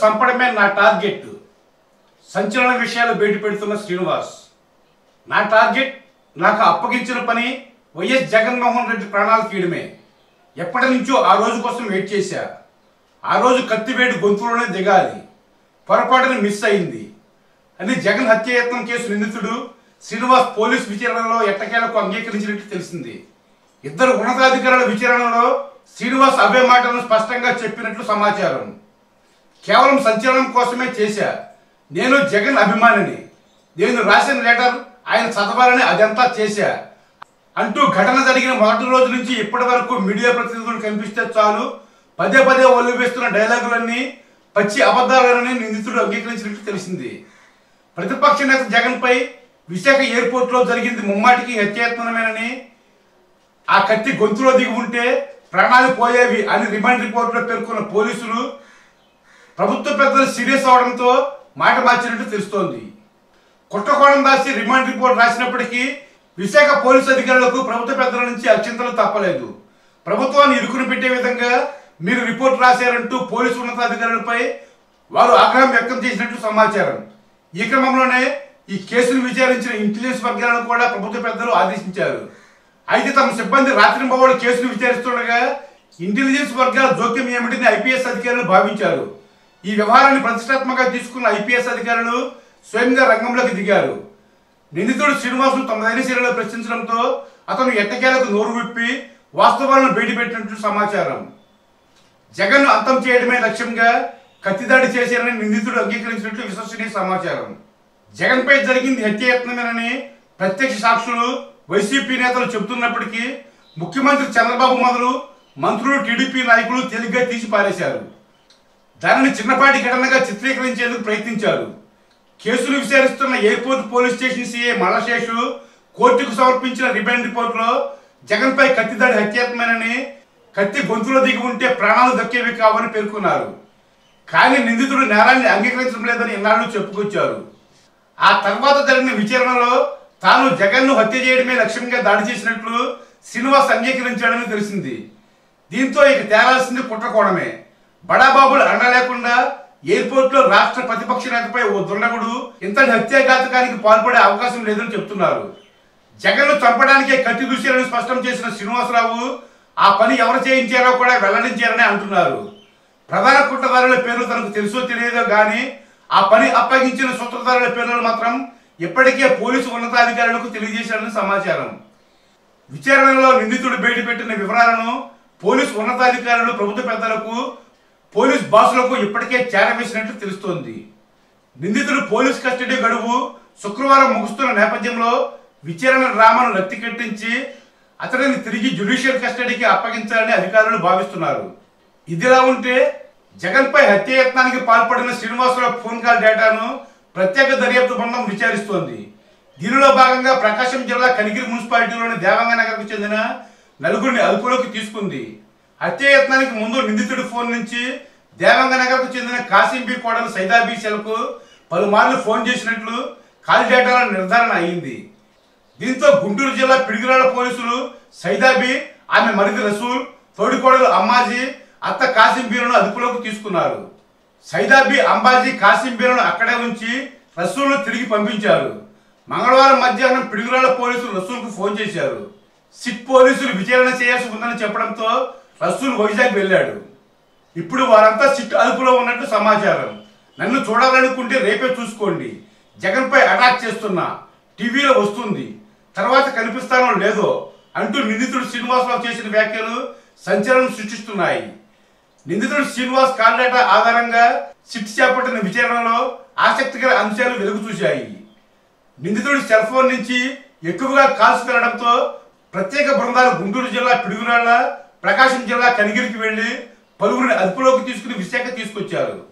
చంపడమే నా టార్గెట్ సంచలన విషయాలు బయట పెడుతున్న శ్రీనివాస్ నా టార్గెట్ నాకు అప్పగించిన పని వైఎస్ జగన్మోహన్ రెడ్డి ప్రాణాలు తీయడమే ఎప్పటి నుంచో ఆ రోజు కోసం వెయిట్ చేశా ఆ రోజు కత్తివేటు గొంతులోనే దిగాలి పొరపాటున మిస్ అయింది అని జగన్ హత్యాయత్నం కేసు నిందితుడు శ్రీనివాస్ పోలీస్ విచారణలో ఎట్టకేలకు అంగీకరించినట్టు తెలిసింది ఇద్దరు ఉన్నతాధికారుల విచారణలో శ్రీనివాస్ అవే మాటలను స్పష్టంగా చెప్పినట్లు సమాచారం కేవలం సంచలనం కోసమే చేశా నేను జగన్ అభిమానిని నేను రాసిన లెటర్ ఆయన చదవాలని అదంతా చేశా అంటూ ఘటన జరిగిన మొదటి రోజు నుంచి ఇప్పటి వరకు మీడియా ప్రతినిధులు కనిపిస్తే చాలు పదే పదే ఒళ్ళు వేస్తున్న డైలాగులన్నీ పచ్చి అబద్ధాలని నిందితుడు అంగీకరించినట్లు తెలిసింది ప్రతిపక్ష నేత జగన్ పై విశాఖ ఎయిర్పోర్ట్ లో జరిగింది ముమ్మాటికి హత్యాయత్నమేనని ఆ కత్తి గొంతులో దిగి ఉంటే ప్రాణాలు పోయేవి అని రిమాండ్ రిపోర్ట్ లో పేర్కొన్న పోలీసులు ప్రభుత్వ పెద్దలు సీరియస్ అవడంతో మాట మార్చినట్టు తెలుస్తోంది కుట్రకోణం రాసి రిమాండ్ రిపోర్ట్ రాసినప్పటికీ విశాఖ పోలీసు అధికారులకు ప్రభుత్వ పెద్దల నుంచి అత్యంతలు తప్పలేదు ప్రభుత్వాన్ని ఇరుకుని పెట్టే విధంగా మీరు రిపోర్ట్ రాశారంటూ పోలీసు ఉన్నతాధికారులపై వారు ఆగ్రహం వ్యక్తం చేసినట్లు సమాచారం ఈ క్రమంలోనే ఈ కేసును విచారించిన ఇంటెలిజెన్స్ వర్గాలను కూడా ప్రభుత్వ పెద్దలు ఆదేశించారు అయితే తమ సిబ్బంది రాత్రింబవళ్ళు కేసును విచారిస్తుండగా ఇంటెలిజెన్స్ వర్గాల జోక్యం ఏమిటని ఐపీఎస్ అధికారులు భావించారు ఈ వ్యవహారాన్ని ప్రతిష్టాత్మకంగా తీసుకున్న ఐపీఎస్ అధికారులు స్వయంగా రంగంలోకి దిగారు నిందితుడు శ్రీనివాసును తమ ధైర్యశీలలో ప్రశ్నించడంతో అతను ఎట్టకేలకు నోరు విప్పి వాస్తవాలను బయటపెట్టినట్లు సమాచారం జగన్ అంతం చేయడమే లక్ష్యంగా కత్తిదాడి చేశారని నిందితుడు అంగీకరించినట్లు విశ్వసనీయ సమాచారం జగన్ పై జరిగింది హత్యాయత్నమేనని ప్రత్యక్ష సాక్షులు వైసీపీ నేతలు చెబుతున్నప్పటికీ ముఖ్యమంత్రి చంద్రబాబు మొదలు మంత్రులు టీడీపీ నాయకులు తేలిగ్గా తీసి పారేశారు దానిని చిన్నపాటి ఘటనగా చిత్రీకరించేందుకు ప్రయత్నించారు కేసును విచారిస్తున్న airport police station CA Mallaseshu కోర్టుకు సమర్పించిన రిమాండ్ రిపోర్టులో జగన్పై కత్తిదాడి హత్యాత్మేనని కత్తి గొంతులో దిగి ఉంటే ప్రాణాలు దక్కేవి కావని పేర్కొన్నారు కానీ నిందితుడు నేరాన్ని అంగీకరించడం లేదని ఇన్నాళ్ళు చెప్పుకొచ్చారు ఆ తర్వాత జరిగిన విచారణలో తాను జగన్ను హత్య చేయడమే లక్ష్యంగా దాడి చేసినట్లు శ్రీనివాస్ అంగీకరించాడని తెలిసింది దీంతో ఇక తేలాల్సింది కుట్రకోణమే బడాబాబులు అండ లేకుండా ఎయిర్పోర్ట్ లో రాష్ట్ర ప్రతిపక్ష నేతపై ఓ దుండగుడు ఇంతటి హత్యాఘాతకానికి పాల్పడే అవకాశం లేదని చెప్తున్నారు జగన్ను చంపడానికే కత్తి దూశారని స్పష్టం చేసిన శ్రీనివాసరావు ఆ పని ఎవరు చేయించారో కూడా వెల్లడించారని అంటున్నారు ప్రధాన కుట్రదారుల పేర్లు తనకు తెలుసో తెలియదో గాని ఆ పని అప్పగించిన సూత్రధారుల పేర్లను మాత్రం ఇప్పటికే పోలీసు ఉన్నతాధికారులకు తెలియజేశారని సమాచారం విచారణలో నిందితుడు బయటపెట్టిన వివరాలను పోలీసు ఉన్నతాధికారులు ప్రభుత్వ పెద్దలకు పోలీస్ బాసులకు ఇప్పటికే చేరవేసినట్లు తెలుస్తోంది నిందితుడు పోలీస్ కస్టడీ గడువు శుక్రవారం ముగుస్తున్న నేపథ్యంలో విచారణ డ్రామాను రక్తి కట్టించి అతడిని తిరిగి జ్యుడిషియల్ కస్టడీకి అప్పగించాలని అధికారులు భావిస్తున్నారు ఇదిలా ఉంటే జగన్పై హత్యాయత్నానికి పాల్పడిన శ్రీనివాసరావు ఫోన్ కాల్ డేటాను ప్రత్యేక దర్యాప్తు బృందం విచారిస్తోంది దీనిలో భాగంగా ప్రకాశం జిల్లా కనిగిరి మున్సిపాలిటీలోని దేవంగ నగర్కు చెందిన నలుగురిని అదుపులోకి తీసుకుంది హత్యాయత్నానికి ముందు నిందితుడి ఫోన్ నుంచి దేవంగ నగర్కు చెందిన కాసింబీ కోడలు సైదాబీ సెల్కు పలుమార్లు ఫోన్ చేసినట్లు కాల్ డేటాల నిర్ధారణ అయింది దీంతో గుంటూరు జిల్లా పిడిగిరాల పోలీసులు సైదాబి ఆమె మరిది రసూల్ తోడికోడలు అమ్మాజీ అత్త కాసింబీలను అదుపులోకి తీసుకున్నారు సైదాబి అంబాజీ కాసింబీలను అక్కడే ఉంచి రసూల్ను తిరిగి పంపించారు మంగళవారం మధ్యాహ్నం పిడుగురాల పోలీసులు రసూల్కు ఫోన్ చేశారు సిట్ పోలీసులు విచారణ చేయాల్సి ఉందని చెప్పడంతో రసూల్ వైజాగ్ వెళ్ళాడు ఇప్పుడు వారంతా సిట్ అదుపులో ఉన్నట్టు సమాచారం నన్ను చూడాలనుకుంటే రేపే చూసుకోండి జగన్పై అటాక్ చేస్తున్నా టీవీలో వస్తుంది తర్వాత కనిపిస్తానో లేదో అంటూ నిందితుడు శ్రీనివాసరావు చేసిన వ్యాఖ్యలు సంచలనం సృష్టిస్తున్నాయి నిందితుడు శ్రీనివాస్ కాల్ డేటా ఆధారంగా సిట్ చేపట్టిన విచారణలో ఆసక్తికర అంశాలు వెలుగు చూశాయి నిందితుడి సెల్ ఫోన్ నుంచి ఎక్కువగా కాల్స్ పెరగడంతో ప్రత్యేక బృందాలు గుంటూరు జిల్లా పిడుగురాళ్ల ప్రకాశం జిల్లా కనిగిరికి వెళ్లి పలువురిని అదుపులోకి తీసుకుని విశాఖ తీసుకొచ్చారు